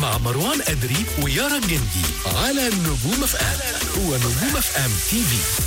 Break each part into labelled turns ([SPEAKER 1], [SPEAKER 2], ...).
[SPEAKER 1] مع مروان أدري ويارا الجندي على نجوم اف ام هو نجوم اف ام تي في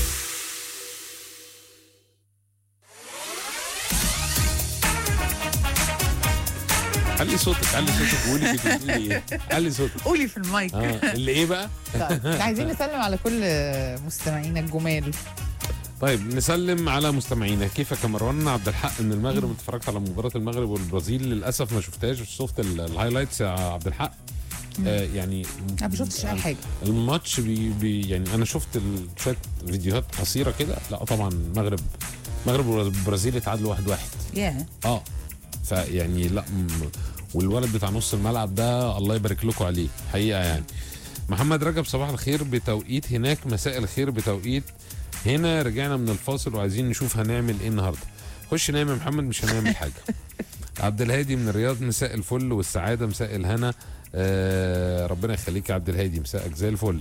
[SPEAKER 2] علي صوتك علي صوتك قولي كده بتقولي ايه علي صوتك
[SPEAKER 3] قولي في المايك
[SPEAKER 2] اه اللي ايه بقى
[SPEAKER 3] طيب عايزين نسلم على كل مستمعينا الجمال
[SPEAKER 2] طيب نسلم على مستمعينا كيفك يا مروان عبد الحق من المغرب انت اتفرجت على مباراه المغرب والبرازيل للاسف ما شفتهاش بس شفت ال- الهايلايتس يا عبد الحق آه يعني
[SPEAKER 3] انا ما شفتش اي حاجه
[SPEAKER 2] الماتش بي بي يعني انا شفت ال- شويه فيديوهات قصيره كده لا طبعا المغرب المغرب والبرازيل اتعادلوا واحد واحد
[SPEAKER 3] ياه
[SPEAKER 2] اه فيعني لا م- والولد بتاع نص الملعب ده الله يبارك لكم عليه حقيقه يعني محمد رجب صباح الخير بتوقيت هناك مساء الخير بتوقيت هنا رجعنا من الفاصل وعايزين نشوف هنعمل ايه النهارده خش نام يا محمد مش هنعمل حاجه عبد الهادي من الرياض مساء الفل والسعاده مساء الهنا آه ربنا يخليك يا عبد الهادي مساءك زي الفل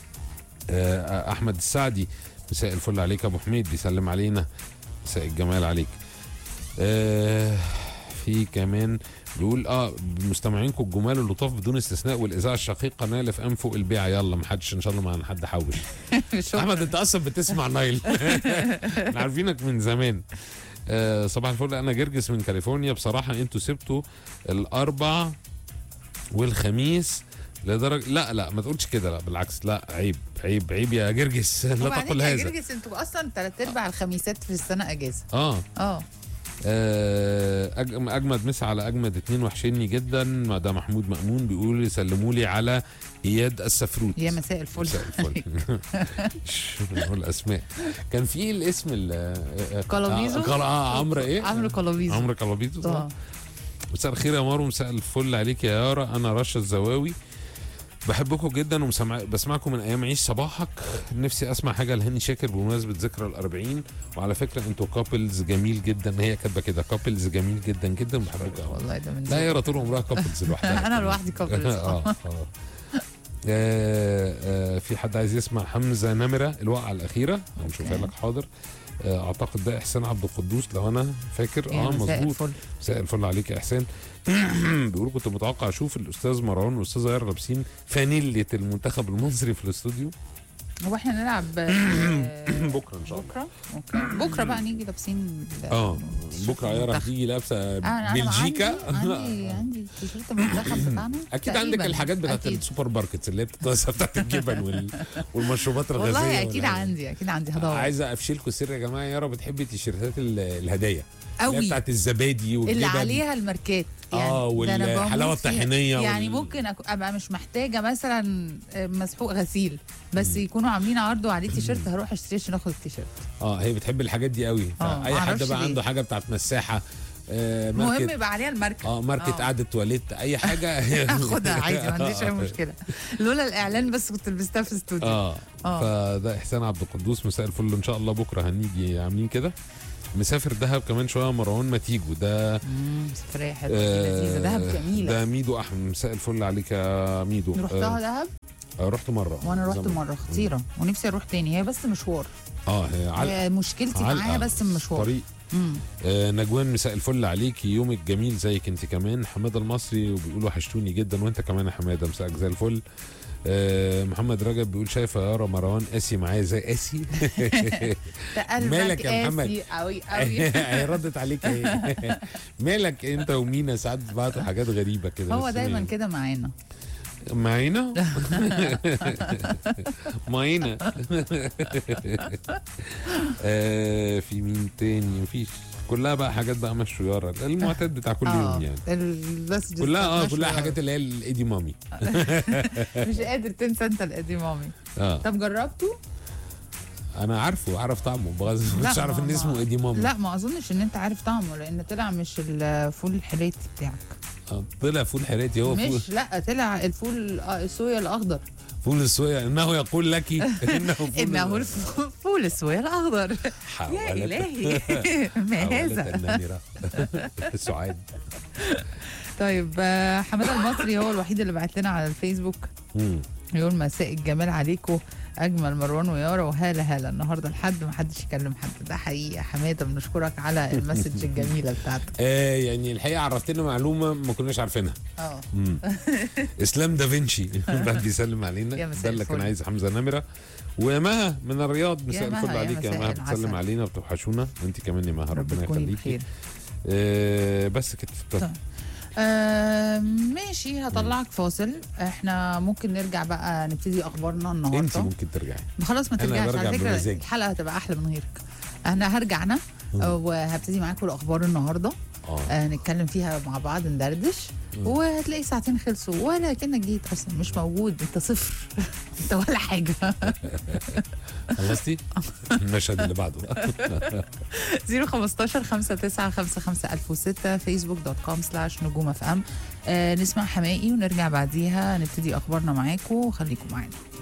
[SPEAKER 2] آه احمد السعدي مساء الفل عليك يا ابو حميد بيسلم علينا مساء الجمال عليك آه في كمان بيقول اه مستمعينكم الجمال اللطاف بدون استثناء والاذاعه الشقيقه نايل اف ام فوق البيع يلا ما حدش ان شاء الله ما حد حوش احمد انت اصلا بتسمع نايل احنا عارفينك من زمان آه صباح الفل انا جرجس من كاليفورنيا بصراحه انتوا سبتوا الاربع والخميس لدرجه لا لا ما تقولش كده لا بالعكس لا عيب عيب عيب يا جرجس لا
[SPEAKER 3] وبعدين
[SPEAKER 2] تقل
[SPEAKER 3] يا
[SPEAKER 2] هذا
[SPEAKER 3] جرجس انتوا اصلا ثلاث ارباع الخميسات في السنه اجازه
[SPEAKER 2] اه
[SPEAKER 3] اه
[SPEAKER 2] آه، أج- اجمد مسا على اجمد اتنين وحشني جدا ده محمود مامون بيقول سلموا لي على اياد السفروت
[SPEAKER 3] يا مساء الفل
[SPEAKER 2] مساء الفل مش بنقول اسماء كان في الاسم ال
[SPEAKER 3] كلابيزو؟
[SPEAKER 2] آه كلا- آه عمرو ايه
[SPEAKER 3] عمرو كلابيزو
[SPEAKER 2] عمرو كلابيزو صح؟
[SPEAKER 3] اه
[SPEAKER 2] مساء الخير يا مارو مساء الفل عليك يا يارا انا رشا الزواوي بحبكم جدا ومسمع بسمعكم من ايام عيش صباحك نفسي اسمع حاجه لهاني شاكر بمناسبه ذكرى الأربعين وعلى فكره انتوا كابلز جميل جدا هي كاتبه كده كابلز جميل جدا جدا بحبك قوي
[SPEAKER 3] والله ده من
[SPEAKER 2] لا
[SPEAKER 3] زمان.
[SPEAKER 2] يارا طول عمرها كابلز لوحدها
[SPEAKER 3] انا لوحدي كابل
[SPEAKER 2] اه اه آه، آه، في حد عايز يسمع حمزه نمره الوقعه الاخيره هنشوفها
[SPEAKER 3] أوكي.
[SPEAKER 2] لك حاضر آه، اعتقد ده احسان عبد القدوس لو انا فاكر اه
[SPEAKER 3] مساء
[SPEAKER 2] مظبوط
[SPEAKER 3] الفل
[SPEAKER 2] مساء الفل عليك يا احسان بيقولوا كنت متوقع اشوف الاستاذ مروان والاستاذه يارا لابسين فانيله المنتخب المصري في الاستوديو
[SPEAKER 3] هو احنا نلعب آه،
[SPEAKER 2] بكره ان شاء الله
[SPEAKER 3] بكره اوكي بكره بقى نيجي لابسين ال-
[SPEAKER 2] اه بكره يارا
[SPEAKER 3] المنتخب.
[SPEAKER 2] هتيجي لابسه
[SPEAKER 3] آه، أنا
[SPEAKER 2] بلجيكا
[SPEAKER 3] عندي عندي, عندي تيشيرت المنتخب بتاعنا
[SPEAKER 2] اكيد عندك
[SPEAKER 3] تقريباً.
[SPEAKER 2] الحاجات بتاعت
[SPEAKER 3] أكيد.
[SPEAKER 2] السوبر ماركتس اللي هي بتتوزع بتاعت الجبن وال... والمشروبات الغازيه
[SPEAKER 3] والله اكيد
[SPEAKER 2] والحاجات.
[SPEAKER 3] عندي اكيد عندي هدور
[SPEAKER 2] عايز افشلكوا سر يا جماعه يارا بتحب تيشيرتات ال- الهدايا اللي هي
[SPEAKER 3] قوي
[SPEAKER 2] بتاعت الزبادي والجبن
[SPEAKER 3] اللي عليها الماركات يعني
[SPEAKER 2] اه
[SPEAKER 3] ده أنا بموت
[SPEAKER 2] والحلاوه
[SPEAKER 3] فيها.
[SPEAKER 2] الطحينيه
[SPEAKER 3] يعني
[SPEAKER 2] وال...
[SPEAKER 3] ممكن أك- ابقى مش محتاجه مثلا آه، مسحوق غسيل بس يكونوا عاملين عرض وعليه تيشيرت هروح اشتري عشان اخد التيشيرت
[SPEAKER 2] اه هي بتحب الحاجات دي قوي
[SPEAKER 3] آه،
[SPEAKER 2] اي حد
[SPEAKER 3] معرفش
[SPEAKER 2] بقى
[SPEAKER 3] ليه.
[SPEAKER 2] عنده حاجه بتاعت مساحه آه
[SPEAKER 3] المهم
[SPEAKER 2] ماركت
[SPEAKER 3] يبقى عليها الماركه
[SPEAKER 2] اه ماركت
[SPEAKER 3] آه.
[SPEAKER 2] قعده تواليت اي حاجه
[SPEAKER 3] اخدها عادي ما عنديش اي مشكله لولا الاعلان بس كنت لبستها في الاستوديو
[SPEAKER 2] اه
[SPEAKER 3] آه.
[SPEAKER 2] فده احسان عبد القدوس مساء الفل ان شاء الله بكره هنيجي عاملين كده مسافر دهب كمان شويه مروان ما تيجوا ده
[SPEAKER 3] مم، سفريه حلوه
[SPEAKER 2] آه،
[SPEAKER 3] لذيذه دهب جميله
[SPEAKER 2] ده ميدو احمد مساء الفل عليك يا ميدو
[SPEAKER 3] رحتها دهب
[SPEAKER 2] آه رحت مره
[SPEAKER 3] وانا رحت
[SPEAKER 2] زمان.
[SPEAKER 3] مره خطيره ونفسي اروح تاني هي بس مشوار
[SPEAKER 2] اه هي علقه
[SPEAKER 3] هي مشكلتي
[SPEAKER 2] علقة
[SPEAKER 3] معاها بس المشوار
[SPEAKER 2] طريق
[SPEAKER 3] مم.
[SPEAKER 2] آه نجوان مساء الفل عليك يومك جميل زيك انت كمان حماده المصري وبيقولوا وحشتوني جدا وانت كمان يا حماده مساءك زي الفل آه محمد رجب بيقول شايفه يا يارا مروان قاسي معايا زي قاسي
[SPEAKER 3] ده قلبك
[SPEAKER 2] مالك يا محمد؟
[SPEAKER 3] قاسي قوي قوي
[SPEAKER 2] هي ردت عليك ايه مالك انت ومينا ساعات بتبعتوا حاجات غريبه كده
[SPEAKER 3] هو
[SPEAKER 2] بس
[SPEAKER 3] دايما
[SPEAKER 2] مين؟
[SPEAKER 3] كده معانا
[SPEAKER 2] معانا معانا آه في مين تاني مفيش كلها بقى حاجات بقى مشويارة المعتاد بتاع كل يوم يعني
[SPEAKER 3] ال- بس just
[SPEAKER 2] كلها اه
[SPEAKER 3] مشوار.
[SPEAKER 2] كلها حاجات اللي هي الايدي مامي
[SPEAKER 3] مش قادر تنسى انت القديم مامي
[SPEAKER 2] اه
[SPEAKER 3] طب جربته؟
[SPEAKER 2] انا عارفه عارف طعمه بغض
[SPEAKER 3] لا،
[SPEAKER 2] مش عارف
[SPEAKER 3] ما-
[SPEAKER 2] ان اسمه
[SPEAKER 3] ما-
[SPEAKER 2] ايدي مامي
[SPEAKER 3] لا ما اظنش ان انت عارف طعمه لان طلع مش الفول الحريتي بتاعك
[SPEAKER 2] آه، طلع فول حراتي هو فول
[SPEAKER 3] مش لا طلع الفول آه، الصويا الاخضر
[SPEAKER 2] فول الصويا انه يقول لك انه فول
[SPEAKER 3] انه الفول الصويا الاخضر يا
[SPEAKER 2] حاولت
[SPEAKER 3] الهي ما
[SPEAKER 2] حاولت
[SPEAKER 3] هذا
[SPEAKER 2] ان نمر سعاد
[SPEAKER 3] طيب آه، حماده المصري هو الوحيد اللي بعت لنا على الفيسبوك
[SPEAKER 2] مم.
[SPEAKER 3] يقول مساء الجمال عليكم اجمل مروان ويارا وهالا هالا النهارده لحد ما حدش يكلم حد ده حقيقه حماده بنشكرك على المسج الجميله بتاعتك
[SPEAKER 2] آه يعني الحقيقه عرفتنا معلومه ما كناش عارفينها
[SPEAKER 3] اه
[SPEAKER 2] مم. اسلام دافنشي بعد بيسلم
[SPEAKER 3] يا
[SPEAKER 2] علينا
[SPEAKER 3] مساء
[SPEAKER 2] ده اللي كان
[SPEAKER 3] الفل.
[SPEAKER 2] عايز حمزه نمره ومها من الرياض مساء
[SPEAKER 3] يا مها،
[SPEAKER 2] الفل
[SPEAKER 3] يا
[SPEAKER 2] عليك يا
[SPEAKER 3] مساء
[SPEAKER 2] مها
[SPEAKER 3] العسل.
[SPEAKER 2] بتسلم علينا وبتوحشونا وانت كمان يا مها
[SPEAKER 3] رب
[SPEAKER 2] ربنا
[SPEAKER 3] تكوني
[SPEAKER 2] يخليكي
[SPEAKER 3] بخير
[SPEAKER 2] آه بس كده اتفضل.
[SPEAKER 3] طيب. آه ماشي هطلعك فاصل احنا ممكن نرجع بقى نبتدي اخبارنا
[SPEAKER 2] انت
[SPEAKER 3] النهارده
[SPEAKER 2] ممكن ترجعي
[SPEAKER 3] خلاص ما
[SPEAKER 2] أنا
[SPEAKER 3] ترجعش
[SPEAKER 2] برجع
[SPEAKER 3] على فكره
[SPEAKER 2] بمزاجي.
[SPEAKER 3] الحلقه هتبقى احلى من غيرك انا هرجع انا وهبتدي معاكم الاخبار النهارده
[SPEAKER 2] اه
[SPEAKER 3] آه نتكلم فيها مع بعض ندردش وهتلاقي ساعتين خلصوا ولا كانك جيت اصلا مش موجود انت صفر انت ولا حاجه
[SPEAKER 2] خلصتي المشهد اللي بعده
[SPEAKER 3] 015 59 55 1006 فيسبوك دوت كوم سلاش نجوم اف ام آه نسمع حمائي ونرجع بعديها نبتدي اخبارنا معاكم خليكم معانا